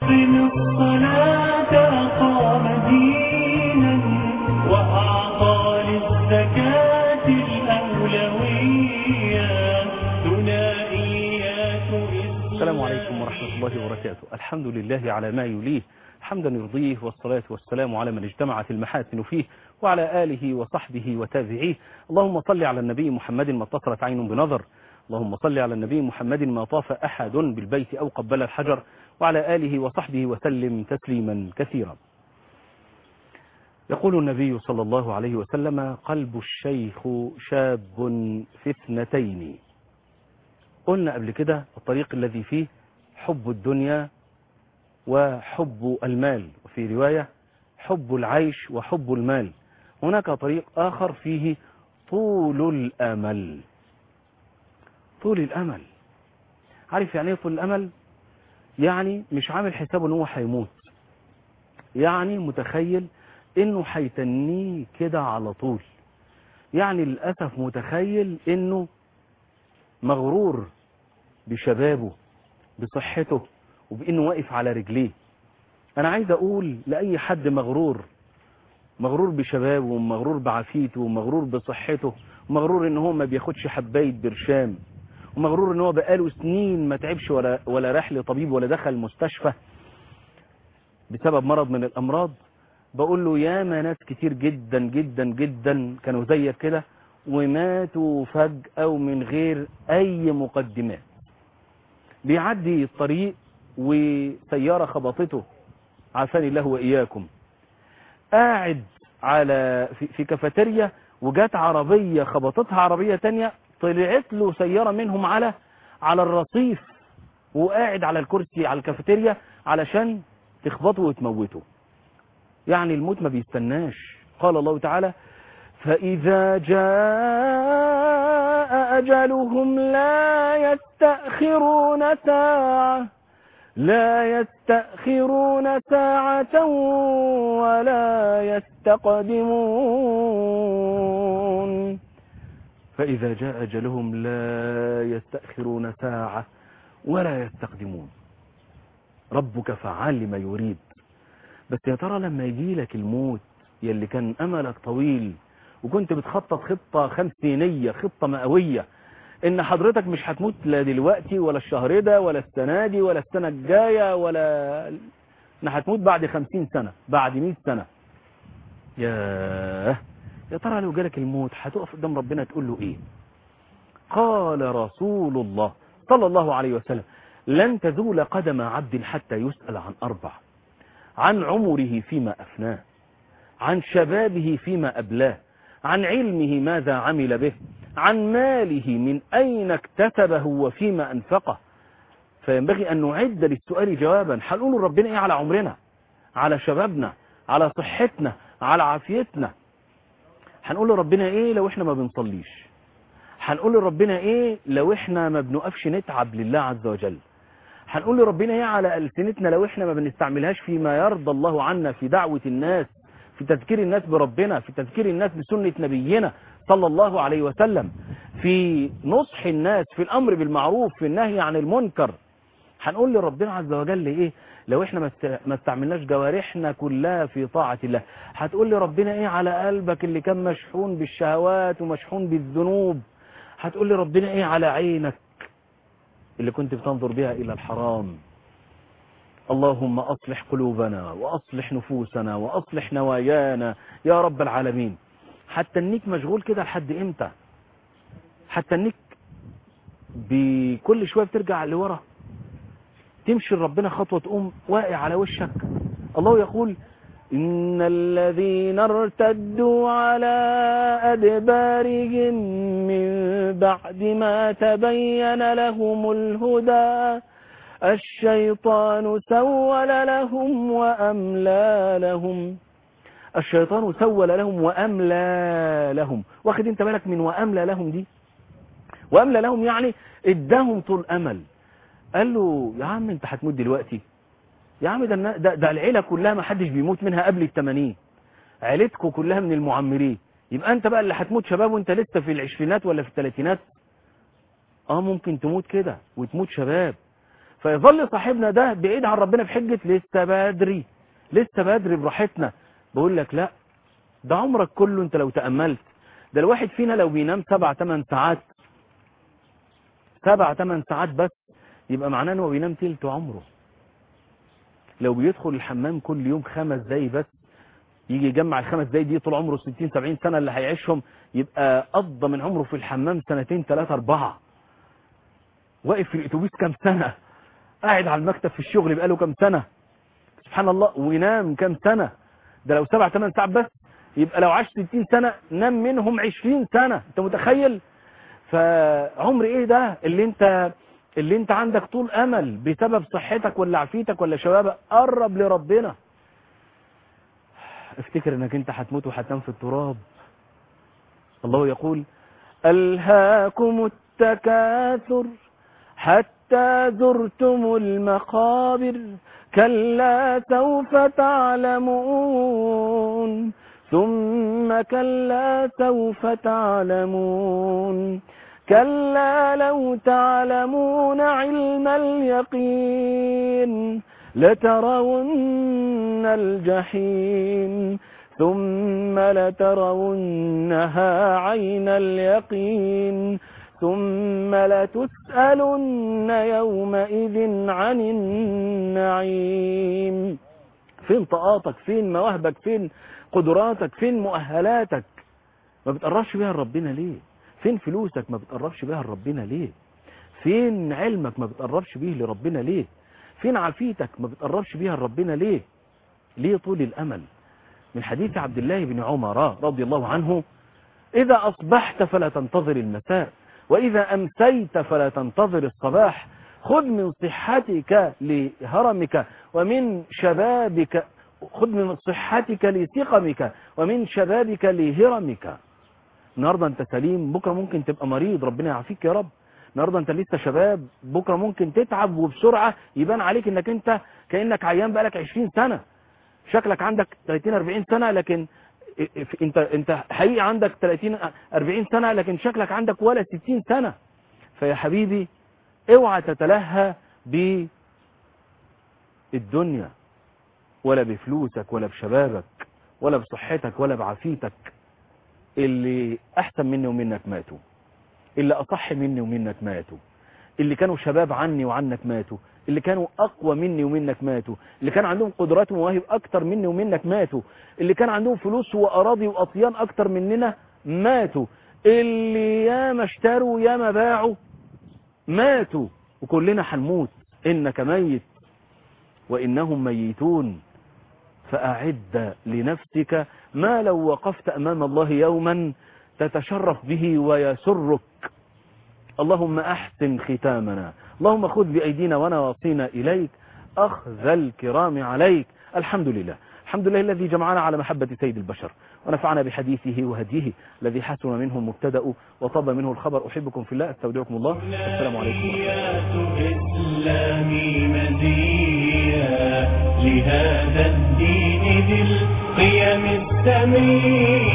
أقم الصلاة أقام دينا وأعطى للزكاة الأولوية ثنائيات السلام عليكم ورحمة الله وبركاته الحمد لله على ما يليه حمدا يرضيه والصلاة والسلام على من اجتمعت المحاسن فيه وعلى آله وصحبه وتابعيه اللهم صل على النبي محمد ما اتصلت عين بنظر اللهم صل على النبي محمد ما طاف أحد بالبيت أو قبل الحجر وعلى آله وصحبه وسلم تسليما كثيرا يقول النبي صلى الله عليه وسلم قلب الشيخ شاب في اثنتين قلنا قبل كده الطريق الذي فيه حب الدنيا وحب المال وفي رواية حب العيش وحب المال هناك طريق آخر فيه طول الأمل طول الأمل عارف يعني ايه طول الأمل يعني مش عامل حسابه ان هو هيموت يعني متخيل انه هيتنيه كده على طول يعني للأسف متخيل انه مغرور بشبابه بصحته وبانه واقف على رجليه انا عايز اقول لاي حد مغرور مغرور بشبابه ومغرور بعافيته ومغرور بصحته ومغرور ان هو ما بياخدش حبايه برشام ومغرور ان هو بقاله سنين ما تعبش ولا ولا راح لطبيب ولا دخل مستشفى بسبب مرض من الامراض بقول له ياما ناس كتير جدا جدا جدا كانوا زيك كده وماتوا فجأة ومن غير اي مقدمات بيعدي الطريق وسيارة خبطته عافاني الله وإياكم قاعد على في, في كافيتيريا وجات عربية خبطتها عربية تانية طلعت له سيارة منهم على على الرصيف وقاعد على الكرسي على الكافيتيريا علشان تخبطه وتموته يعني الموت ما بيستناش قال الله تعالى فإذا جاء أجلهم لا يستأخرون ساعة لا يستأخرون ساعة ولا يستقدمون فإذا جاء أجلهم لا يستأخرون ساعة ولا يستقدمون ربك فعال لما يريد بس يا ترى لما يجي لك الموت يلي كان أملك طويل وكنت بتخطط خطة خمسينية خطة مئوية ان حضرتك مش هتموت لا دلوقتي ولا الشهر ده ولا السنة دي ولا السنة الجاية ولا ان هتموت بعد خمسين سنة بعد مئة سنة ياه يا ترى لو جالك الموت هتقف قدام ربنا تقول له ايه قال رسول الله صلى الله عليه وسلم لن تزول قدم عبد حتى يسأل عن أربع عن عمره فيما أفناه عن شبابه فيما أبلاه عن علمه ماذا عمل به عن ماله من أين اكتسبه وفيما أنفقه فينبغي أن نعد للسؤال جوابا هنقول ربنا إيه على عمرنا على شبابنا على صحتنا على عافيتنا هنقول لربنا إيه لو إحنا ما بنصليش هنقول لربنا إيه لو إحنا ما بنقفش نتعب لله عز وجل هنقول لربنا إيه على ألسنتنا لو إحنا ما بنستعملهاش فيما يرضى الله عنا في دعوة الناس في تذكير الناس بربنا في تذكير الناس بسنة نبينا صلى الله عليه وسلم في نصح الناس في الأمر بالمعروف في النهي عن المنكر هنقول لربنا عز وجل ايه لو احنا ما استعملناش جوارحنا كلها في طاعة الله هتقول لي ربنا ايه على قلبك اللي كان مشحون بالشهوات ومشحون بالذنوب هتقول لي ربنا ايه على عينك اللي كنت بتنظر بها الى الحرام اللهم أصلح قلوبنا وأصلح نفوسنا وأصلح نوايانا يا رب العالمين حتى النيك مشغول كده لحد امتى حتى النيك بكل شوية بترجع لورا تمشي لربنا خطوة تقوم واقع على وشك الله يقول إن الذين ارتدوا على أدبارهم من بعد ما تبين لهم الهدى الشيطان سول لهم وأملى لهم الشيطان سول لهم وأملى لهم واخد انت بالك من وأملى لهم دي وأملى لهم يعني اداهم طول أمل قال له يا عم انت هتموت دلوقتي يا عم ده, ده, ده العيلة كلها ما حدش بيموت منها قبل التمانين عيلتكم كلها من المعمرين يبقى انت بقى اللي هتموت شباب وانت لسه في العشرينات ولا في الثلاثينات اه ممكن تموت كده وتموت شباب فيظل صاحبنا ده بعيد عن ربنا في حجة لسه بدري لسه بدري براحتنا بقول لك لا ده عمرك كله انت لو تأملت ده الواحد فينا لو بينام سبع ثمان ساعات سبع ثمان ساعات بس يبقى معناه انه بينام تلت عمره لو بيدخل الحمام كل يوم خمس دقايق بس يجي يجمع الخمس دقايق دي طول عمره 60 70 سنة اللي هيعيشهم يبقى قضى من عمره في الحمام سنتين ثلاثة أربعة واقف في الاتوبيس كام سنة قاعد على المكتب في الشغل بقاله كام سنة سبحان الله وينام كام سنة ده لو سبع ثمان ساعات بس يبقى لو عاش 60 سنة نام منهم 20 سنة انت متخيل فعمر ايه ده اللي انت اللي انت عندك طول امل بسبب صحتك ولا عافيتك ولا شبابك قرب لربنا افتكر انك انت هتموت وهتنام في التراب الله يقول ألهاكم التكاثر حتى زرتم المقابر كلا سوف تعلمون ثم كلا سوف تعلمون كلا لو تعلمون علم اليقين لترون الجحيم ثم لترونها عين اليقين ثم لتسألن يومئذ عن النعيم فين طاقاتك فين مواهبك فين قدراتك فين مؤهلاتك ما بتقربش بيها لربنا ليه فين فلوسك ما بتقربش بيها لربنا ليه فين علمك ما بتقربش بيه لربنا ليه فين عافيتك ما بتقربش بيها لربنا ليه ليه طول الأمل من حديث عبد الله بن عمر رضي الله عنه إذا أصبحت فلا تنتظر المساء وإذا أمسيت فلا تنتظر الصباح خذ من صحتك لهرمك ومن شبابك خذ من صحتك لسقمك ومن شبابك لهرمك النهاردة انت سليم بكرة ممكن تبقى مريض ربنا يعافيك يا رب النهاردة انت لسه شباب بكرة ممكن تتعب وبسرعة يبان عليك انك انت كأنك عيان بقالك 20 سنة شكلك عندك 30 40 سنة لكن انت انت حقيقي عندك 30 40 سنة لكن شكلك عندك ولا 60 سنة فيا حبيبي اوعى تتلهى بالدنيا ولا بفلوسك ولا بشبابك ولا بصحتك ولا بعافيتك اللي احسن مني ومنك ماتوا اللي اصح مني ومنك ماتوا اللي كانوا شباب عني وعنك ماتوا اللي كانوا اقوى مني ومنك ماتوا اللي كان عندهم قدرات ومواهب اكتر مني ومنك ماتوا اللي كان عندهم فلوس واراضي واطيان اكتر مننا ماتوا اللي ياما اشتروا ياما باعوا ماتوا وكلنا هنموت انك ميت وانهم ميتون فأعد لنفسك ما لو وقفت أمام الله يوما تتشرف به ويسرك اللهم أحسن ختامنا اللهم خذ بأيدينا ونواصينا إليك أخذ الكرام عليك الحمد لله الحمد لله الذي جمعنا على محبة سيد البشر ونفعنا بحديثه وهديه الذي حسن منه المبتدأ وطاب منه الخبر أحبكم في الله استودعكم الله السلام عليكم ورحمة إسلامي مزيا لهذا الدين ذي القيم السمية